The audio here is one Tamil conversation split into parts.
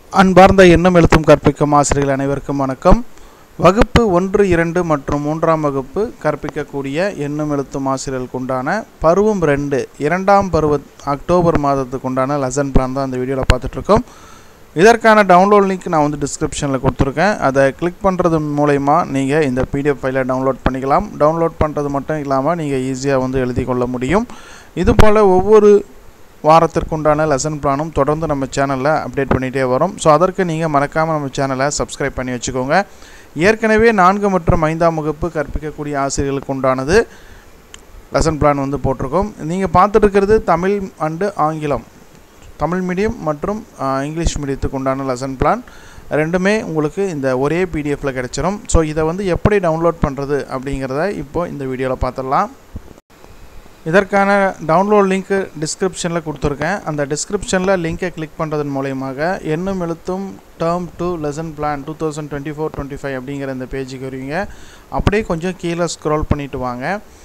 அன்பார்ந்த எண்ணம் எழுத்தும் கற்பிக்கும் ஆசிரியர்கள் அனைவருக்கும் வணக்கம் வகுப்பு ஒன்று இரண்டு மற்றும் மூன்றாம் வகுப்பு கற்பிக்கக்கூடிய எண்ணும் எழுத்தும் ஆசிரியர்களுக்கு உண்டான பருவம் ரெண்டு இரண்டாம் பருவ அக்டோபர் மாதத்துக்கு உண்டான லெசன் பிளான் தான் இந்த வீடியோவில் பார்த்துட்ருக்கோம் இதற்கான டவுன்லோட் லிங்க் நான் வந்து டிஸ்கிரிப்ஷனில் கொடுத்துருக்கேன் அதை கிளிக் பண்ணுறது மூலயமா நீங்கள் இந்த பிடிஎஃப் ஃபைலை டவுன்லோட் பண்ணிக்கலாம் டவுன்லோட் பண்ணுறது மட்டும் இல்லாமல் நீங்கள் ஈஸியாக வந்து எழுதி கொள்ள முடியும் இதுபோல் ஒவ்வொரு வாரத்திற்குண்டான லெசன் பிளானும் தொடர்ந்து நம்ம சேனலில் அப்டேட் பண்ணிகிட்டே வரும் ஸோ அதற்கு நீங்கள் மறக்காமல் நம்ம சேனலை சப்ஸ்கிரைப் பண்ணி வச்சுக்கோங்க ஏற்கனவே நான்கு மற்றும் ஐந்தாம் வகுப்பு கற்பிக்கக்கூடிய ஆசிரியர்களுக்கு உண்டானது லெசன் பிளான் வந்து போட்டிருக்கோம் நீங்கள் பார்த்துட்டு இருக்கிறது தமிழ் அண்டு ஆங்கிலம் தமிழ் மீடியம் மற்றும் ஆஹ், இங்கிலீஷ் மீடியத்துக்கு உண்டான லெசன் பிளான் ரெண்டுமே உங்களுக்கு இந்த ஒரே பிடிஎஃப்பில் கிடைச்சிரும் ஸோ இதை வந்து எப்படி டவுன்லோட் பண்ணுறது அப்படிங்கிறத இப்போ இந்த வீடியோவில் பார்த்துடலாம் இதற்கான டவுன்லோட் லிங்க் டிஸ்கிரிப்ஷனில் கொடுத்துருக்கேன் அந்த டிஸ்கிரிப்ஷனில் லிங்கை கிளிக் பண்ணுறதன் மூலயமாக Ennum Ezhuthum term two lesson plan two thousand twenty four twenty five அப்படிங்கிற இந்த பேஜுக்கு வருவீங்க அப்படியே கொஞ்சம் கீழே ஸ்க்ரோல் பண்ணிட்டு வாங்க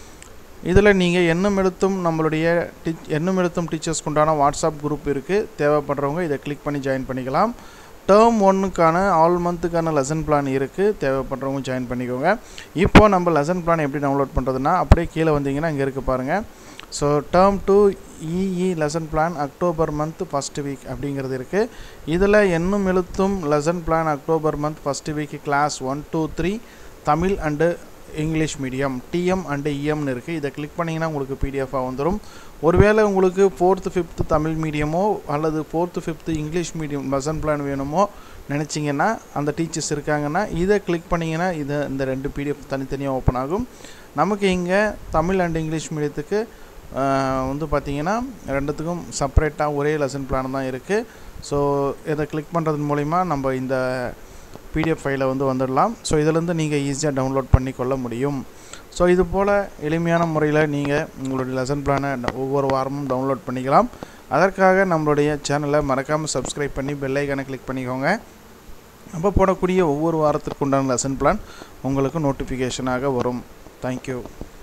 இதில் நீங்கள் எண்ணும் எழுத்தும் நம்மளுடைய டீச் எண்ணும் எழுத்தும் டீச்சர்ஸ்க்கு உண்டான வாட்ஸ்அப் குரூப் இருக்குது தேவைப்படுறவங்க இதை கிளிக் பண்ணி ஜாயின் பண்ணிக்கலாம் டேர்ம் ஒன்றுக்கான ஆல் மந்த்துக்கான லெசன் பிளான் இருக்குது தேவைப்படுறவங்க ஜாயின் பண்ணிக்கோங்க இப்போ நம்ம லெசன் பிளான் எப்படி டவுன்லோட் பண்ணுறதுன்னா அப்படியே கீழே வந்தீங்கன்னா இங்கே இருக்குது பாருங்கள் so term two uh lesson plan October month first week அப்படிங்கிறது இருக்குது இதில் Ennum Ezhuthum lesson plan October month first week class one two three Tamil and English medium TM and இஎம்னு இருக்குது இதை கிளிக் பண்ணிங்கன்னா உங்களுக்கு பிடிஎஃபாக வந்துடும் ஒருவேளை உங்களுக்கு ஃபோர்த்து ஃபிஃப்த்து தமிழ் மீடியமோ அல்லது fourth fifth English medium lesson plan வேணுமோ நினச்சிங்கன்னா அந்த டீச்சர்ஸ் இருக்காங்கன்னா இதை கிளிக் பண்ணிங்கன்னா இதை இந்த ரெண்டு பிடிஎஃப் தனித்தனியாக ஓப்பன் ஆகும் நமக்கு இங்கே தமிழ் அண்ட் இங்கிலீஷ் மீடியத்துக்கு ஆஹ், வந்து பார்த்திங்கன்னா ரெண்டுத்துக்கும் செப்பரேட்டாக ஒரே லெசன் பிளான் தான் இருக்குது ஸோ இதை கிளிக் பண்ணுறது மூலிமா நம்ம இந்த பிடிஎஃப் ஃபைலை வந்து வந்துடலாம் ஸோ இதிலேருந்து நீங்கள் ஈஸியாக டவுன்லோட் பண்ணி கொள்ள முடியும் ஸோ இது போல் எளிமையான முறையில் நீங்கள் உங்களுடைய லெசன் பிளானை ஒவ்வொரு வாரமும் டவுன்லோட் பண்ணிக்கலாம் அதற்காக நம்மளுடைய சேனலை மறக்காமல் சப்ஸ்கிரைப் பண்ணி பெல் ஐக்கானை கிளிக் பண்ணிக்கோங்க அப்போ போடக்கூடிய ஒவ்வொரு வாரத்திற்கு உண்டான லெசன் பிளான் உங்களுக்கு நோட்டிஃபிகேஷனாக வரும் தேங்க்யூ